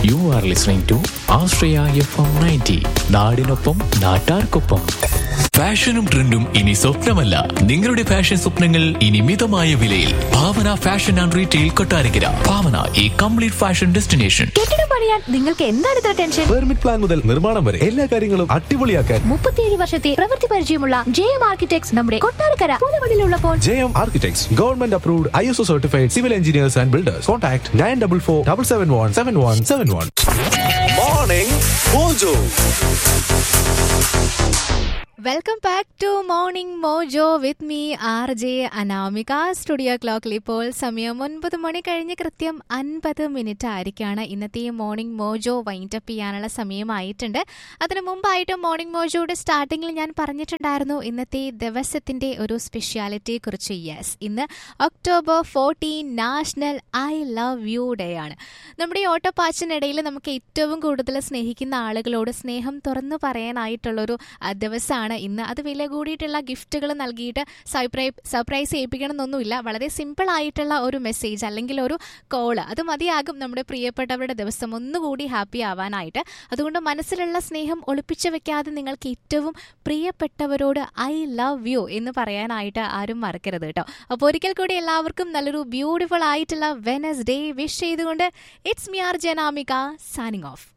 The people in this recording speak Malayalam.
U are listening to Ashraya F M ninety നാടിനൊപ്പം നാട്ടാർക്കൊപ്പം ഫാഷനും ട്രെൻഡും ഇനി സ്വപ്നമല്ല നിങ്ങളുടെ ഫാഷൻ സ്വപ്നങ്ങൾ ഇനി മിതമായ വിലയിൽ Bhavana fashion and retail Kottarakkara Bhavana ഈ കംപ്ലീറ്റ് ഫാഷൻ ഡെസ്റ്റിനേഷൻ കെട്ടിടം പണിയാൻ നിങ്ങൾക്ക് എന്താണ് ഇത്ര ടെൻഷൻ പെർമിറ്റ് പ്ലാൻ മുതൽ നിർമ്മാണം വരെ എല്ലാ കാര്യങ്ങളും അടിപൊളിയാക്കാൻ മുപ്പത്തിയേഴ് വർഷത്തെ പ്രവൃത്തി പരിചയമുള്ള ജെ എം ആർക്കിടെക്ട്സ് നമ്മുടെ കൊട്ടാരക്കര പൂലമണിലുള്ളപ്പോൾ J M architects government approved I S O certified civil engineers and builders contact nine double four double seven one seven one seven one morning mojo welcome back to morning mojo with me R J Anamika studio ക്ലോക്കിൽ ഇപ്പോൾ സമയം ഒൻപത് മണി കഴിഞ്ഞ് കൃത്യം അൻപത് മിനിറ്റ് ആയിരിക്കാണ് ഇന്നത്തെ മോർണിംഗ് മോജോ വൈൻഡപ്പ് ചെയ്യാനുള്ള സമയമായിട്ടുണ്ട് അതിനു മുമ്പായിട്ട് മോർണിംഗ് മോജോയുടെ സ്റ്റാർട്ടിങ്ങിൽ ഞാൻ പറഞ്ഞിട്ടുണ്ടായിരുന്നു ഇന്നത്തെ ദിവസത്തിന്റെ ഒരു സ്പെഷ്യാലിറ്റിയെ കുറിച്ച് യെസ് ഇന്ന് October fourteen national I love you day ആണ് നമ്മുടെ ഈ ഓട്ടപ്പാച്ചിനിടയിൽ നമുക്ക് ഏറ്റവും കൂടുതൽ സ്നേഹിക്കുന്ന ആളുകളോട് സ്നേഹം തുറന്നു പറയാനായിട്ടുള്ളൊരു ആ, ദിവസമാണ് ഇന്ന് അത് വില കൂടിയിട്ടുള്ള ഗിഫ്റ്റുകൾ നൽകിയിട്ട് സർപ്രൈ സർപ്രൈസ് ചെയ്യിപ്പിക്കണം എന്നൊന്നുമില്ല വളരെ സിമ്പിൾ ആയിട്ടുള്ള ഒരു മെസ്സേജ് അല്ലെങ്കിൽ ഒരു കോള് അത് മതിയാകും നമ്മുടെ പ്രിയപ്പെട്ടവരുടെ ദിവസം ഒന്നുകൂടി ഹാപ്പി ആവാനായിട്ട് അതുകൊണ്ട് മനസ്സിലുള്ള സ്നേഹം ഒളിപ്പിച്ചു വെക്കാതെ നിങ്ങൾക്ക് ഏറ്റവും പ്രിയപ്പെട്ടവരോട് ഐ ലവ് യു എന്ന് പറയാനായിട്ട് ആരും മറക്കരുത് കേട്ടോ അപ്പോൾ ഒരിക്കൽ കൂടി എല്ലാവർക്കും നല്ലൊരു ബ്യൂട്ടിഫുൾ ആയിട്ടുള്ള വെനസ്ഡേ വിഷ് ചെയ്തുകൊണ്ട് it's me R Janamika signing of